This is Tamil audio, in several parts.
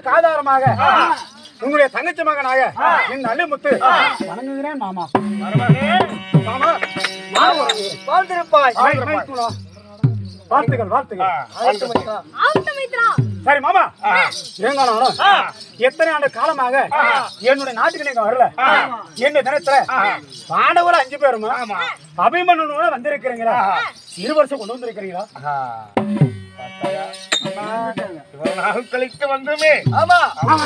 வாழ்வதற்கு ஆதாரமாக உங்களுடைய தங்கச்சி மகனாக என் அள்ளிமுத்து வணங்குகிறேன் மாமா மாமா நான் வணங்குகிறேன். வாழ்ந்திருப்பாய் மை- மைத்துனோ. வாழ்த்துக்கள் வாழ்த்துக்கள் ஆவட்ட மைத்ரா சரி மாமா ஏங்க நானும் எத்தனை ஆண்டு காலமாக என்னுடைய நாட்டுக்கு நீங்க வரல என்ன தினத்துல பாண்டவர் அஞ்சு பேருமா அபிமன்னனோட வந்திருக்கிறீங்களா இரு வருஷம் கொண்டு வந்திருக்கிறீங்களா இவ்வளவு நாள் கழித்து வந்துமே ஆமா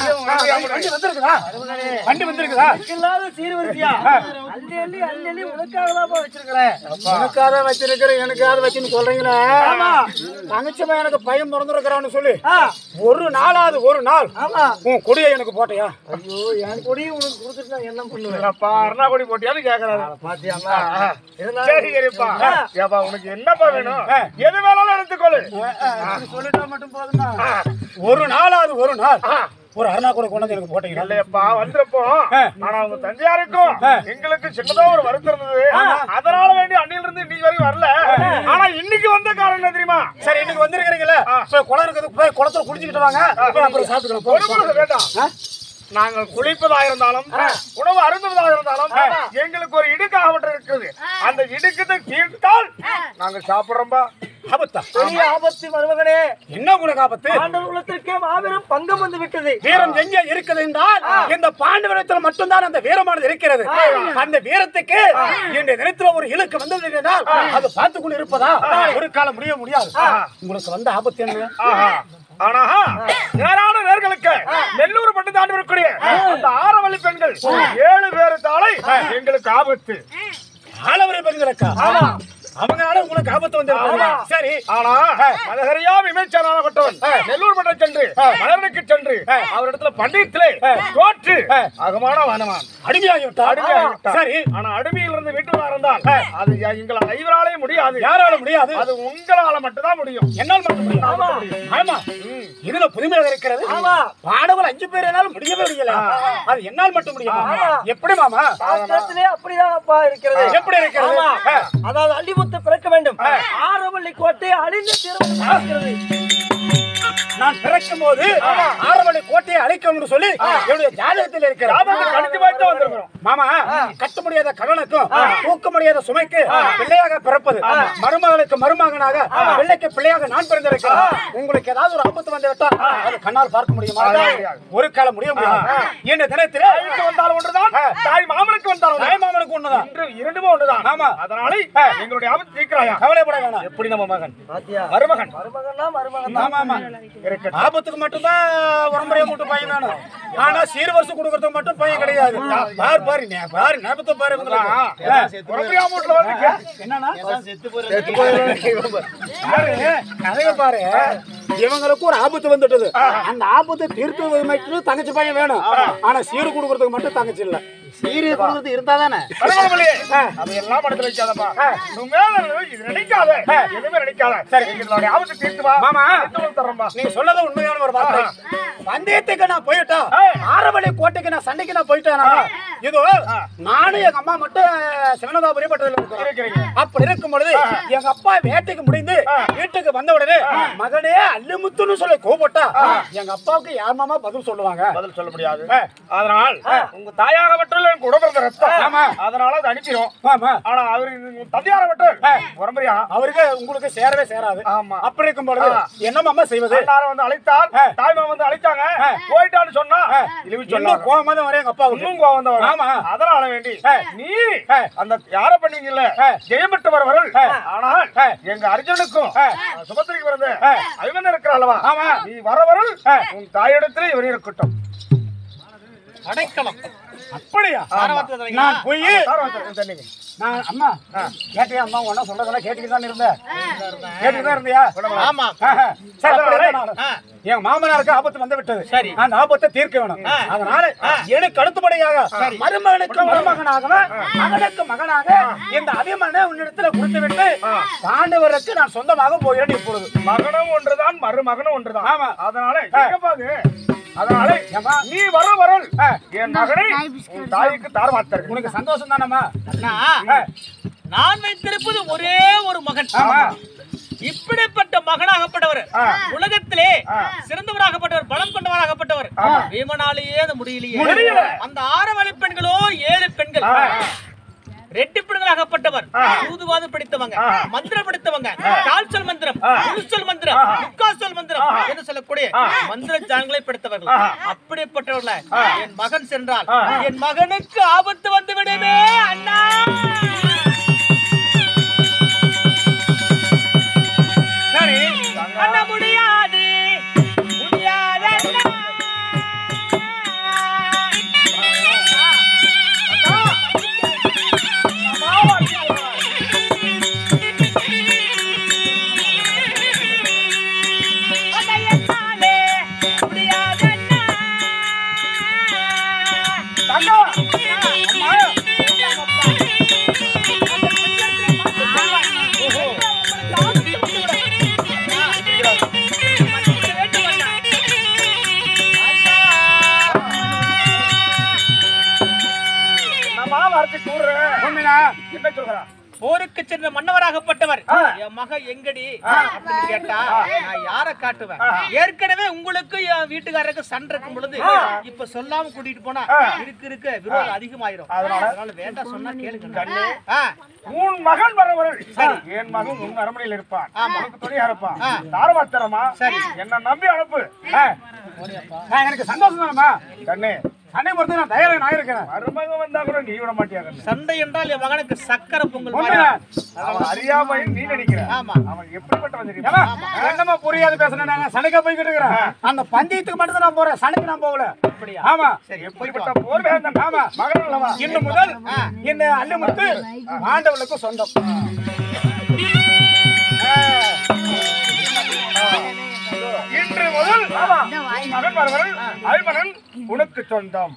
வண்டி வந்திருக்குதா வண்டி வந்திருக்குதா இல்லாத சீர்வரிசையா அள்ளி அள்ளி அள்ளி அள்ளி உனக்காக தான் வச்சிருக்கிறேன் எனக்காக வச்சிருக்கிற எனக்காக வச்சுன்னு சொல்றீங்களே தங்கச்சிமா எனக்கு பையன் பிறந்திருக்கிறான்னு சொல்லி ஒரு நாளாவது ஒரு நாள் ஆமா உன் கொடியை எனக்கு போட்டியா ஐயோ என் கொடியும் உனக்கு கொடுத்துட்டு நான் என்ன பண்ணுவேன் இல்லப்பா அருணாக்குடி போட்டியான்னு கேக்குறாரு பாத்தியாமா சரி சரிப்பா ஏப்பா உனக்கு என்னப்பா வேணும் எது வேணாலும் எடுத்துக்கொள்ளு சொல்லிட்டா மட்டும் போதுமா ஒரு நாளாவது ஒரு நாள் ஒரு அருணா கூட கொண்டு வந்து எனக்கு போட்டீங்களா இல்லையப்பா வந்திருப்போம் ஆனா உங்க தந்தையாருக்கும் எங்களுக்கு சின்னதா ஒரு வருத்தம் இருந்தது அதனால வேண்டி அண்ணில இருந்து இன்னைக்கு வரைக்கும் வரல ஆனா இன்னைக்கு வந்த காரணம் என்ன தெரியுமா சரி இன்னைக்கு வந்திருக்கிறீங்களே போய் குளம் இருக்குது போய் குளத்துல குடிச்சிட்டு வாங்க போய் அப்புறம் சாப்பிட்டுக்கலாம் ஒரு போங்க. முறை வேண்டாம் நாங்கள் குளிப்பதா இருந்தாலும் உணவு அருந்துவதா இருந்தாலும் எங்களுக்கு ஒரு இடுக்காகப்பட்டு இருக்குது அந்த இடுக்கத்தை தீர்த்தால் நாங்க சாப்பிடுறோம்பா ஆபத்தா பெரிய ஆபத்து மருமகனே என்ன உனக்கு ஆபத்து ஆண்டவர் குலத்திற்கே மாபெரும் பங்கம் வந்து விட்டது வீரம் எங்கே இருக்குது என்றால் இந்த பாண்டவரத்தில் மட்டும்தான் அந்த வீரமானது இருக்கிறது அந்த வீரத்துக்கு இந்த நிலத்துல ஒரு இலக்கு வந்தது என்றால் அது பார்த்து கொண்டு இருப்பதா ஒரு காலம் முடிய முடியாது உங்களுக்கு வந்த ஆபத்து என்ன ஆஹா. ஆனா நேரான நேர்களுக்கு நெல்லூர் பட்டு தாண்டி வரக்கூடிய அந்த ஆரவள்ளி பெண்கள் ஏழு பேரு தாளை எங்களுக்கு ஆபத்து ஆளவரை பெண்களுக்கா அவங்களால உங்களுக்கு ஆபத்து வந்து சரி ஆனா மதகரியா விமர்சனாகப்பட்டவன் நெல்லூர் பட்டை சென்று மலரனுக்கு சென்று அவரிடத்துல பண்டித்திலே தோற்று அகமான வானவான் அடிமையாகி விட்டார் அடிமையாகிவிட்டார். சரி ஆனா அடிமையில் இருந்து வீட்டுல இருந்தால் அது எங்களால் ஐவராலே முடியாது யாரால முடியாது அது உங்களால மட்டும்தான் முடியும் என்னால் மட்டும் முடியும் ஆமா இதுல புதுமையாக இருக்கிறது பாடவர் அஞ்சு பேர் என்னாலும் முடியவே முடியல அது என்னால் மட்டும் முடியும் எப்படி மாமா சாஸ்திரத்திலே அப்படிதான் அப்பா இருக்கிறது எப்படி இருக்கிறது ஆமா. அதாவது அள்ளிமுத்து பிறக்க வேண்டும் ஆரவள்ளி கோட்டை அழிந்து திரும்ப நான் பிறக்கும் போது ஆரவணை கோட்டையை அழிக்கணும்னு சொல்லி என்னுடைய ஜாதகத்தில் இருக்கிற கணிச்சு பார்த்து தான் வந்திருக்கிறோம் மாமா கட்ட முடியாத கடனுக்கும் தூக்க முடியாத சுமைக்கு பிள்ளையாக பிறப்பது மருமகளுக்கு மருமகனாக பிள்ளைக்கு பிள்ளையாக நான் பிறந்திருக்கிறேன் உங்களுக்கு ஏதாவது ஒரு ஆபத்து வந்து விட்டா அது கண்ணால் பார்க்க முடியுமா ஒரு காலம் முடிய முடியாது இந்த தினத்திலே தாய்க்கு வந்தாலும் ஒன்றுதான் தாய் மாமனுக்கு வந்தாலும் தாய் மாமனுக்கு ஒண்ணுதான் ஒன்று இரண்டுமே ஒன்றுதான் ஆமா. அதனால எங்களுடைய ஆபத்து தீர்க்கிறாயா கவலைப்பட வேணாம் எப்படி நம்ம மகன் பாத்தியா மருமகன் மருமகன்னா மருமகன் தான் ஆமா ஆமா ஆபத்துக்கு மட்டும்தான் உடம்புறைய மட்டும் பையன் வேணும் ஆனா சீர் வருஷம் கொடுக்கறதுக்கு மட்டும் பையன் கிடையாது பாரு பாரு நே- பாரு ஞாபகத்தை பாரு உங்களுக்கு. உடம்புரியா மூட்டில் வந்து கே- என்னன்னா பாரு, கதைய பாரு இவங்களுக்கு ஒரு ஆபத்து வந்துட்டது அந்த ஆபத்தை தீர்த்து மட்டும் தங்கச்சி பையன் வேணும் ஆனா சீர் கொடுக்கறதுக்கு மட்டும் தங்கச்சி இல்ல சீர் கொடுக்கறது இருந்தா தானே பரவாயில்லையே. அதையெல்லாம் மனசுல வைக்காதப்பா. நீ மேல இது நினைக்காத. எதுவுமே நினைக்காத. எங்களுடைய ஆபத்தை தீர்த்து வா. மாமா. தீர்த்து வந்து தர்றோம்பா. நீங்க சொன்னது உண்மையான ஒரு வார்த்தை பந்தயத்துக்கு நான் போயிட்டா ஆரவழி கோட்டைக்கு நான் சண்டைக்கு நான் போயிட்டேனா இதோ நானும் எங்க அம்மா மட்டும் சிவனதாபுரி பட்டதுல இருக்கிறோம் அப்படி இருக்கும் பொழுது எங்க அப்பா வேட்டைக்கு முடிந்து வீட்டுக்கு வந்த உடனே மகனே அல்லுமுத்துன்னு சொல்லி கூப்பிட்டா எங்க அப்பாவுக்கு யார் மாமா பதில் சொல்லுவாங்க பதில் சொல்ல முடியாது அதனால் உங்க தாயாகப்பட்டல் எனக்கு உடம்பிறந்த ரத்தம் ஆமா. அதனால அது அனுப்பிடும் ஆமா ஆனா அவரு தந்தையாரப்பட்டல் உடம்புரியா அவருக்கு உங்களுக்கு சேரவே சேராது ஆமா. அப்படி இருக்கும் பொழுது என்ன மாமா செய்வது அண்ணாரை வந்து அழைத்தார் தாய்மா வந்து அழைத்தாங்க போயிட்டான்னு சொன்னா இழிவு இன்னும் சொன்னாங்க கோவமா தான் வரேன் எங்க அப்பாவுக்கு இன்னும் கோவம் தான் வரும். ஆமா. அதனால வேண்டி நீ அந்த யார பண்ணீங்கல்ல ஜெயம் பெற்றவர் வரல் ஆனால் எங்க அர்ஜுனுக்கும் சுபத்திரிக்கு பிறந்த அபிமன் இருக்கிறாளவா ஆமா. நீ வர வரல் உன் தாயிடத்திலே இவர் இருக்கட்டும் அடைக்கலம் அப்படியா நான் போய் சார் வந்து தண்ணிங்க. நான் அம்மா கேட்டியா அம்மா ஒன்னும் சொல்றதெல்லாம் கேட்டுக்கிட்டு தான் இருந்தேன் கேட்டுக்கிட்டு தான் இருந்தியா ஆமா ஆஹா. சரி, அப்படி இருந்தா நானு. என் மாமனாருக்கு ஆபத்து வந்து விட்டது சரி. அந்த ஆபத்தை தீர்க்க வேணும் அதனால எனக்கு அடுத்தபடியாக மருமகனுக்கு மருமகனாக மகனுக்கு மகனாக இந்த அபிமனை உன்னிடத்துல கொடுத்து விட்டு பாண்டவருக்கு நான் சொந்தமாக போகிறேன் இப்பொழுது மகனும் ஒன்றுதான் மருமகனும் ஒன்றுதான் ஆமா. அதனால எங்க பாரு அதனால ஏம்மா? நீ வர வரல் என் மகனை உன் தாய்க்கு தார மாத்தாரு உனக்கு சந்தோஷம் தானம்மா அண்ணா, நான் வைத்திருப்பது ஒரே ஒரு மகன் ஆமா. இப்படிப்பட்ட மகனாகப்பட்டவர் ஆ. உலகத்திலே ஆ. சிறந்தவராகப்பட்டவர் பலம் கொண்டவராகப்பட்டவர் பீமனாலேயே அது முடியலையே முடியல. அந்த ஆறு வழி பெண்களோ ஏழு பெண்கள் ஆ. ரெட்டி பெண்களாகப்பட்டவர் சூதுவாதம் படித்தவங்க மந்திரம் படித்தவங்க கால்சொல் மந்திரம் முழுச்சொல் மந்திரம் முக்காசொல் மந்திரம் என்று சொல்லக்கூடிய மந்திர ஜான்களை படித்தவர்கள் அப்படிப்பட்டவர்கள என் மகன் சென்றால் என் மகனுக்கு ஆபத்து வந்து விடுமே அண்ணா சரி அண்ணா முடியாது முடியாது அண்ணா. அண்ணா, என்னாலே முடியாது அண்ணா. நம்ம வார்த்தை கூறுறேன் உண்மையா என்ன சொல்றா போருக்கு சென்ற மன்னவராகப்பட்டவர் என் மக எங்கடி அப்படின்னு கேட்டா நான் யார காட்டுவேன் ஏற்கனவே உங்களுக்கு என் வீட்டுக்காரருக்கு சண்டை இருக்கும் பொழுது இப்ப சொல்லாம கூட்டிட்டு போனா இருக்கு இருக்க விரோதம் அதிகமாயிரும் அதனால வேண்டாம் சொன்னா கேளுங்க ஆ, உன் மகன் வரவர்கள் என் மகன் உன் அரண்மனையில் இருப்பான் உனக்கு துணையா இருப்பான் தாரவாத்திரமா சரி என்ன நம்பி அனுப்பு ஆ, ஆ, எனக்கு சந்தோஷம் தானம்மா கண்ணே அன்னை பொறுத்து நான் தயாராக நான் இருக்கிறேன் மருமகன் வந்தா கூட நீ விட மாட்டியா கண்ணே சண்டை என்றால் என் மகனுக்கு சக்கரை பொங்கல் மாதிரி. உண்மையா அவன் அறியாமை நீ நினைக்கிற ஆமா அவன் எப்படிப்பட்டவன் தெரியுமா ஏம்மா, என்னம்மா புரியாது பேசுறேன் நாங்க சண்டைக்கா போய்கிட்டு இருக்கிறேன் அந்த பந்தயத்துக்கு மட்டும் தான் நான் போறேன் சண்டைக்கு நான் போகல அப்படியா ஆமா சரி எப்படிப்பட்ட போர் வேந்தன் ஆமா மகன் அல்லவா இன்று முதல் இந்த அள்ளிமுத்து ஆண்டவளுக்கு சொந்தம் இன்று முதல் உன் மகன் வரவர்கள் அல்மனன் உனக்கு சொந்தம்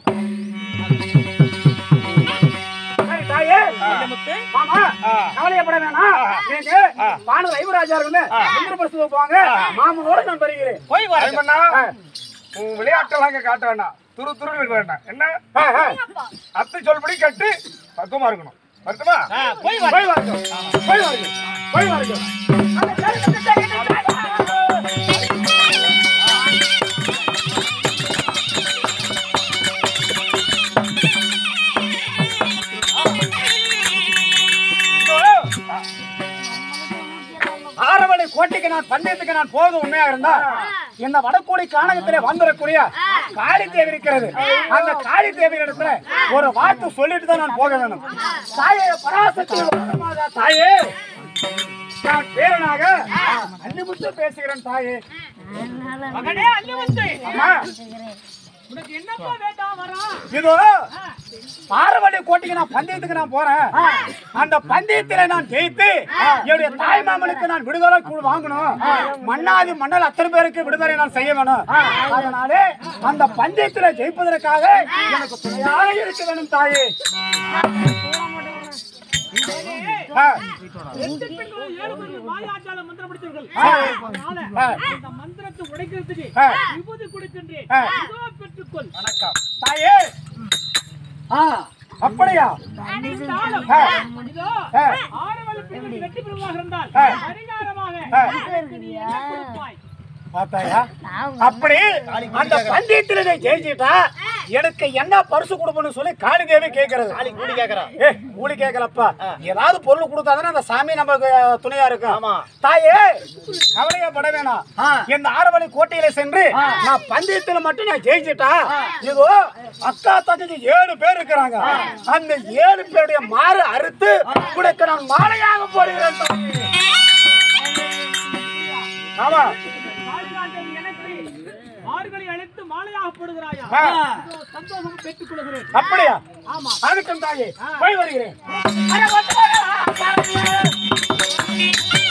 சரி, தாயே முத்து மாமா கவலையப்பட வேணாம் நீங்க பானூர் ஐவராஜா இருந்து இந்திரபிரசு போவாங்க மாமனோட நான் வருகிறேன் போய் வர அல்மனா உன் விளையாட்டெல்லாம் இங்க காட்ட வேண்டாம் துரு துரு இருக்க வேண்டாம் என்ன ஆ, ஆ. அத்தை சொல்படி கட்டு பக்குவமா இருக்கணும் வருத்தமா போய் வர போய் வாருங்க போய் வாருங்க போய் வாருங்க ஆரவழி கோட்டைக்கு நான் பந்தயத்துக்கு நான் போவது உண்மையா இருந்தா இந்த வடக்கூடி காணகத்திலே வந்துடக்கூடிய காளி தேவி இருக்கிறது அந்த காளி தேவி இடத்துல ஒரு வார்த்தை சொல்லிட்டு தான் நான் போக வேணும் தாயே பராசக்தி வந்தமாதா, தாயே நான் பேரனாக அள்ளிமுத்து பேசுகிறேன் தாயே மகனே அள்ளி வந்து அம்மா உனக்கு என்னப்பா வேண்டாம் வரோம் இதோ ஆரவழி கோட்டைக்கு நான் பந்தயத்துக்கு நான் போறேன் அந்த பந்தயத்தில நான் ஜெயித்து என்னுடைய தாய் மாமனுக்கு நான் விடுதலை கூ- வாங்கணும் மன்னாதி மன்னல் அத்தனை பேருக்கு விடுதலை நான் செய்ய வேணும் அதனாலே அந்த பந்தயத்தில ஜெயிப்பதற்காக எனக்கு துணையாக இருக்க வேணும் தாயே ஆ, எட்டு பெண்களும் ஏழு பெண்களும் மாயாஜால மந்திரம் படித்தவர்கள் ஆ. அதனால ஆ. அந்த மந்திரத்தை உடைக்கிறதுக்கு ஆ. விபூதி கொடுக்கின்றேன் ஆ. இதோ பெற்றுக்கொள் தாயே ஆ அப்படியா இருந்தாலும் ஆ. இதோ ஆ. ஆறு வழி பெண்களுக்கு வெற்றி பெறுவதாக இருந்தால் ஆ. பரிகாரமாக ஆ. எனக்கு நீ என்ன கொடுப்பாய் பார்த்தாயா அப்படி அந்த பந்தயத்துல நீ ஜெயிச்சிட்டா எனக்கு என்ன பரிசு கொடுப்போம்னு சொல்லி காளி தேவி கேக்குறது கூலி கேக்குறான் ஏ கூலி கேட்கலப்பா ஏதாவது பொருள் கொடுத்தாதானே அந்த சாமி நமக்கு துணையா இருக்கும் ஆமா. தாயே கவலையே பட வேணாம் இந்த ஆறுவழி கோட்டையில சென்று நான் பந்தயத்துல மட்டும் நான் ஜெயிச்சிட்டா இதோ அக்கா தங்கச்சி ஏழு பேர் இருக்கிறாங்க அந்த ஏழு பேருடைய மாறு அறுத்து உனக்கு நான் மாலையாக போடுகிறேன் தாயே. ஆமா காளிதாண்டவன் எனக்கு ஆறுகளை அழைத்து மாலையாக போடுகிறாயா ஆ. இதோ சந்தோஷம் பெற்றுக் கொள்கிறேன் அப்படியா ஆமா ஆகட்டும் தாயே போய் வருகிறேன் அட, வந்து வா.